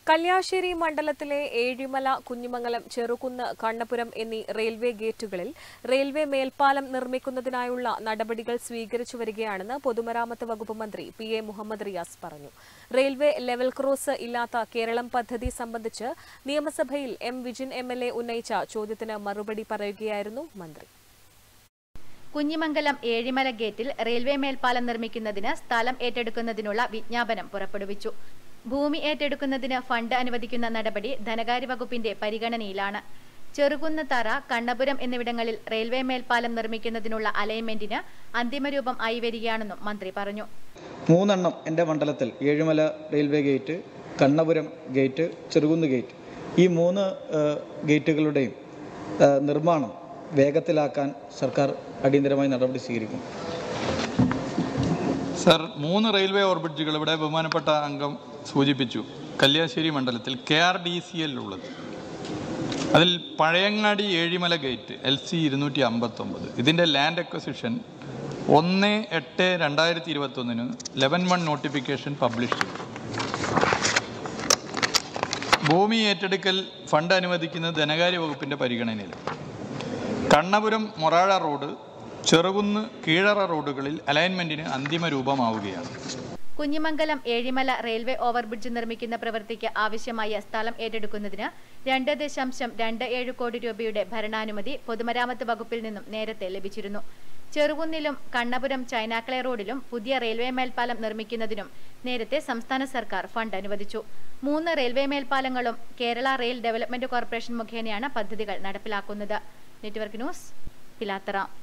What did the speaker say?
കല്യാശ്ശേരി മണ്ഡലത്തിലെ ഏഴിമല കുഞ്ഞിമംഗലം ചെറുകുന്ന് കണ്ണപുരം എന്നീ railway ഗേറ്റുകളിൽ railway മേൽപ്പാലം നിർമ്മിക്കുന്നതിനായുള്ള നടപടികൾ സ്വീകരിച്ചു വരികയാണെന്ന് പൊതുമരാമത്ത് വകുപ്പ് മന്ത്രി പി എ മുഹമ്മദ് റിയാസ് പറഞ്ഞു റെയിൽവേ ലെവൽ ക്രോസ് ഇല്ലാത്ത കേരളം പദ്ധതി സംബന്ധിച്ച് നിയമസഭയിൽ M Vijin M L A ഉന്നയിച്ച ചോദ്യത്തിന് മറുപടി പറയുകയായിരുന്നു മന്ത്രി കുഞ്ഞിമംഗലം ഏഴിമല ഗേറ്റിൽ റെയിൽവേ മേൽപ്പാലം നിർമ്മിക്കുന്നതിന് സ്ഥലം ഏറ്റെടുക്കുന്നതിനുള്ള വിജ്ഞാപനം പുറപ്പെടുവിച്ചു ഭൂമി ഏറ്റെടുക്കുന്നതിന് ഫണ്ട് അനുവദിക്കുന്ന നടപടി ധനകാര്യ വകുപ്പിന്റെ പരിഗണനയിലാണ് ചെറുകുന്ന് തറ കണ്ണപുരം എന്നിവിടങ്ങളിൽ റെയിൽവേ മേൽപ്പാലം നിർമ്മിക്കുന്നതിനുള്ള അലൈൻമെന്റിന് അന്തിമരൂപം ആയി വരികയാണെന്നും മന്ത്രി പറഞ്ഞു മൂന്നെണ്ണം എൻ്റെ മണ്ഡലത്തിൽ Ezhimala railway gate Kannapuram gate Cherukunnu gate ഈ മൂന്ന് ഏഹ്, ഗേറ്റുകളുടെയും ഏഹ്, നിർമ്മാണം വേഗത്തിലാക്കാൻ സർക്കാർ അടിയന്തരമായി നടപടി സ്വീകരിക്കും സർ മൂന്ന് റെയിൽവേ ഓർബിറ്റുകൾ ഇവിടെ ബഹുമാനപ്പെട്ട അംഗം സൂചിപ്പിച്ചു കല്യാശ്ശേരി മണ്ഡലത്തിൽ കെ ആർ ഡി സി എല്ലുള്ളത് അതിൽ Pazhayangadi Ezhimala gate L C ഇരുന്നൂറ്റി അമ്പത്തൊമ്പത് ഇതിൻ്റെ ലാൻഡ് അക്വസിഷൻ ഒന്ന് എട്ട് രണ്ടായിരത്തി ഇരുപത്തൊന്നിന് ലെവൻ വൺ നോട്ടിഫിക്കേഷൻ പബ്ലിഷ് ചെയ്തു ഭൂമി ഏറ്റെടുക്കൽ ഫണ്ട് അനുവദിക്കുന്നത് ധനകാര്യ വകുപ്പിൻ്റെ പരിഗണനയിൽ കണ്ണപുരം മൊറാഴ റോഡ് ചെറുകുന്ന് കീഴറ റോഡുകളിൽ അലൈൻമെന്റിന് അന്തിമ രൂപമാവുകയാണ് കുഞ്ഞിമംഗലം ഏഴിമല റെയിൽവേ ഓവർബ്രിഡ്ജ് നിർമ്മിക്കുന്ന പ്രവൃത്തിക്ക് ആവശ്യമായ സ്ഥലം ഏറ്റെടുക്കുന്നതിന് രണ്ട് ദശാംശം രണ്ട് ഏഴ് കോടി രൂപയുടെ ഭരണാനുമതി പൊതുമരാമത്ത് വകുപ്പിൽ നിന്നും നേരത്തെ ലഭിച്ചിരുന്നു ചെറുകുന്നിലും കണ്ണപുരം ചൈനാക്കളെ റോഡിലും പുതിയ റെയിൽവേ മേൽപ്പാലം നിർമ്മിക്കുന്നതിനും നേരത്തെ സംസ്ഥാന സർക്കാർ ഫണ്ട് അനുവദിച്ചു മൂന്ന് റെയിൽവേ മേൽപ്പാലങ്ങളും കേരള റെയിൽ ഡെവലപ്മെന്റ് കോർപ്പറേഷൻ മുഖേനയാണ് പദ്ധതികൾ നടപ്പിലാക്കുന്നത് നെറ്റ്വർക്ക് ന്യൂസ് പിലാത്തറ